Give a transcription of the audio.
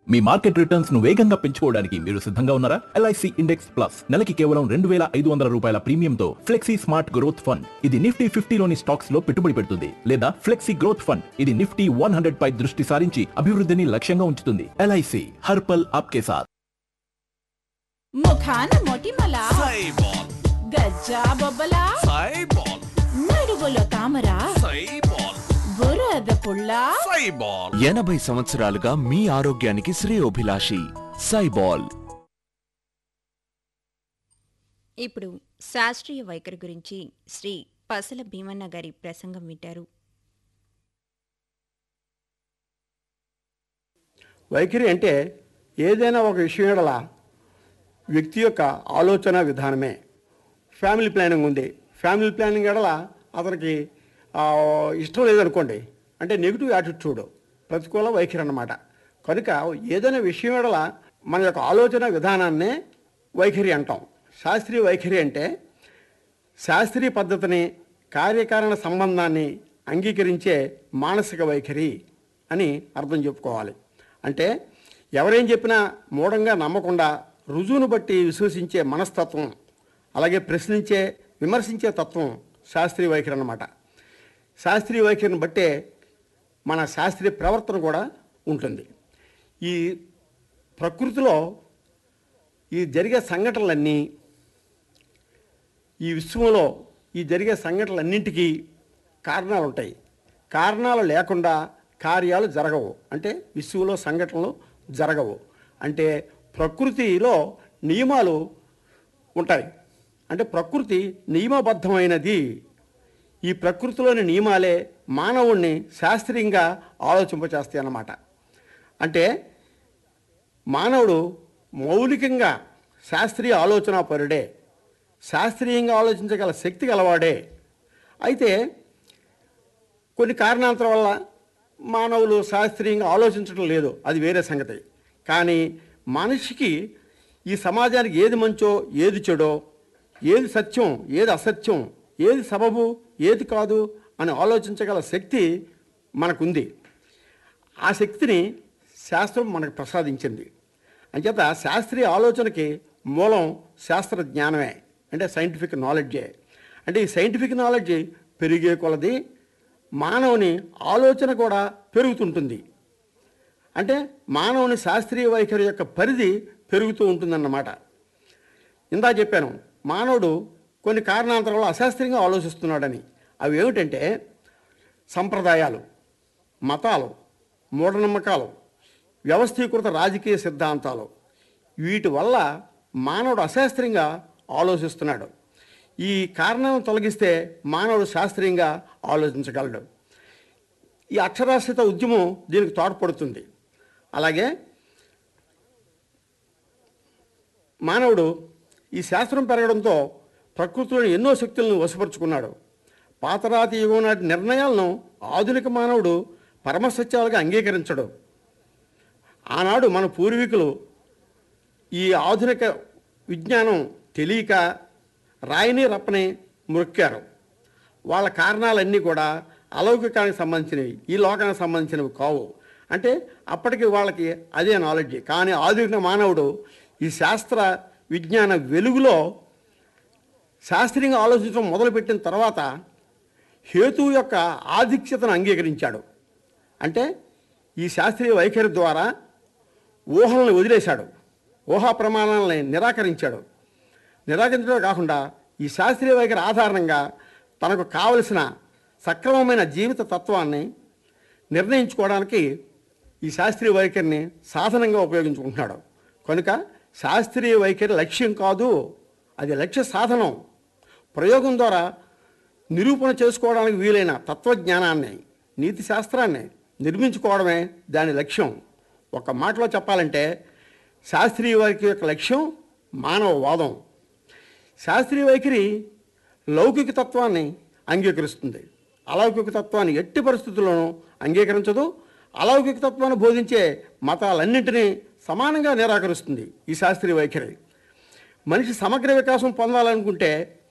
మీ market returns ను వేగంగా పెంచుకోవడానికి మీరు సిద్ధంగా ఉన్నారా ఎల్ఐసి ఇండెక్స్ ప్లస్ నెలకి కేవలం రెండు వేల ఐదు వందల రూపాయల ప్రీమియంతో ఫ్లెక్సీ స్మార్ట్ గ్రోత్ ఫండ్ ఇది నిఫ్టీ ఫిఫ్టీలోని స్టాక్స్ లో పెట్టుబడి పెడుతుంది లేదా ఫ్లెక్సీ గ్రోత్ ఫండ్ ఇది నిఫ్టీ వన్ హండ్రెడ్ పై దృష్టి సారించి అభివృద్ధిని లక్ష్యంగా ఉంచుతుంది ఎల్ఐసి హర్పల్ ఆప్కే సాథ్ ముఖాన మొటిమల సైబాల్ గజ్జా బొబ్బల సైబాల్ నడువులో తామర సైబాల్ బురద పుల్ల సైబాల్ ఎనభై సంవత్సరాలుగా మీ ఆరోగ్యానికి శ్రేయోభిలాషి సైబాల్ ఇప్పుడు శాస్త్రీయ వైఖరి గురించి శ్రీ పసల భీమన్న గారి ప్రసంగం వింటారు వైఖరి అంటే ఏదైనా ఒక విషయం ఎడల వ్యక్తి యొక్క ఆలోచన విధానమే ఫ్యామిలీ ప్లానింగ్ ఉంది ఫ్యామిలీ ప్లానింగ్ ఎడల అతనికి ఆ, ఇష్టం లేదనుకోండి అంటే నెగిటివ్ యాటిట్యూడ్ ప్రతికూల వైఖరి అన్నమాట కనుక ఏదైనా విషయం ఎడల మన యొక్క ఆలోచన విధానాన్నే వైఖరి అంటాం శాస్త్రీయ వైఖరి అంటే శాస్త్రీయ పద్ధతిని కార్యకారణ సంబంధాన్ని అంగీకరించే మానసిక వైఖరి అని అర్థం చెప్పుకోవాలి అంటే ఎవరేం చెప్పినా మూఢంగా నమ్మకుండా రుజువును బట్టి విశ్వసించే మనస్తత్వం అలాగే ప్రశ్నించే విమర్శించే తత్వం శాస్త్రీయ వైఖరి అన్నమాట శాస్త్రీయ వైఖరిని బట్టే మన శాస్త్రీయ ప్రవర్తన కూడా ఉంటుంది ఈ ప్రకృతిలో ఈ జరిగే సంఘటనలన్నీ ఈ విశ్వంలో ఈ జరిగే సంఘటనలన్నింటికీ కారణాలు ఉంటాయి కారణాలు లేకుండా కార్యాలు జరగవు అంటే విశ్వంలో సంఘటనలు జరగవు అంటే ప్రకృతిలో నియమాలు ఉంటాయి అంటే ప్రకృతి నియమబద్ధమైనది ఈ ప్రకృతిలోని నియమాలే మానవుణ్ణి శాస్త్రీయంగా ఆలోచింపచేస్తాయి అన్నమాట అంటే మానవుడు మౌలికంగా శాస్త్రీయ ఆలోచన పరుడే శాస్త్రీయంగా ఆలోచించగల శక్తి గలవాడే అయితే కొన్ని కారణాంతరం వల్ల మానవులు శాస్త్రీయంగా ఆలోచించడం లేదు అది వేరే సంగతి కానీ మనిషికి ఈ సమాజానికి ఏది మంచో ఏది చెడో ఏది సత్యం ఏది అసత్యం ఏది సబబు ఏది కాదు అని ఆలోచించగల శక్తి మనకుంది ఆ శక్తిని శాస్త్రం మనకు ప్రసాదించింది అంచేత శాస్త్రీయ ఆలోచనకి మూలం శాస్త్ర జ్ఞానమే అంటే సైంటిఫిక్ నాలెడ్జే అంటే ఈ సైంటిఫిక్ నాలెడ్జ్ పెరిగే కొలది మానవుని ఆలోచన కూడా పెరుగుతుంటుంది అంటే మానవుని శాస్త్రీయ వైఖరి యొక్క పరిధి పెరుగుతూ ఉంటుందన్నమాట ఇందా చెప్పాను మానవుడు కొన్ని కారణాంతరం వల్ల అశాస్త్రీయంగా ఆలోచిస్తున్నాడని అవి ఏమిటంటే సంప్రదాయాలు మతాలు మూఢనమ్మకాలు వ్యవస్థీకృత రాజకీయ సిద్ధాంతాలు వీటి వల్ల మానవుడు అశాస్త్రీయంగా ఆలోచిస్తున్నాడు ఈ కారణాలను తొలగిస్తే మానవుడు శాస్త్రీయంగా ఆలోచించగలడు ఈ అక్షరాస్యత ఉద్యమం దీనికి తోడ్పడుతుంది అలాగే మానవుడు ఈ శాస్త్రం పెరగడంతో ప్రకృతిలోని ఎన్నో శక్తులను వశపరుచుకున్నాడు పాతరాతి యుగం నాటి నిర్ణయాలను ఆధునిక మానవుడు పరమసత్యాలుగా అంగీకరించడు ఆనాడు మన పూర్వీకులు ఈ ఆధునిక విజ్ఞానం తెలియక రాయిని రప్పని మృక్కారు వాళ్ళ కారణాలన్నీ కూడా అలౌకికానికి సంబంధించినవి ఈ లోకానికి సంబంధించినవి కావు అంటే అప్పటికి వాళ్ళకి అదే నాలెడ్జ్ కానీ ఆధునిక మానవుడు ఈ శాస్త్ర విజ్ఞాన వెలుగులో శాస్త్రీయంగా ఆలోచించడం మొదలుపెట్టిన తర్వాత హేతువు యొక్క ఆధిక్యతను అంగీకరించాడు అంటే ఈ శాస్త్రీయ వైఖరి ద్వారా ఊహలను వదిలేశాడు ఊహా ప్రమాణాలని నిరాకరించాడు నిరాకరించడమే కాకుండా ఈ శాస్త్రీయ వైఖరి ఆధారంగా తనకు కావలసిన సక్రమమైన జీవిత తత్వాన్ని నిర్ణయించుకోవడానికి ఈ శాస్త్రీయ వైఖరిని సాధనంగా ఉపయోగించుకుంటున్నాడు కనుక శాస్త్రీయ వైఖరి లక్ష్యం కాదు అది లక్ష్య సాధనం ప్రయోగం ద్వారా నిరూపణ చేసుకోవడానికి వీలైన తత్వజ్ఞానాన్ని నీతి శాస్త్రాన్ని నిర్మించుకోవడమే దాని లక్ష్యం ఒక మాటలో చెప్పాలంటే శాస్త్రీయ వైఖరి యొక్క లక్ష్యం మానవవాదం శాస్త్రీయ వైఖరి లౌకిక తత్వాన్ని అంగీకరిస్తుంది అలౌకిక తత్వాన్ని ఎట్టి పరిస్థితుల్లోనూ అంగీకరించదు అలౌకిక తత్వాన్ని బోధించే మతాలన్నింటినీ సమానంగా నిరాకరిస్తుంది ఈ శాస్త్రీయ వైఖరి మనిషి సమగ్ర వికాసం పొందాలనుకుంటే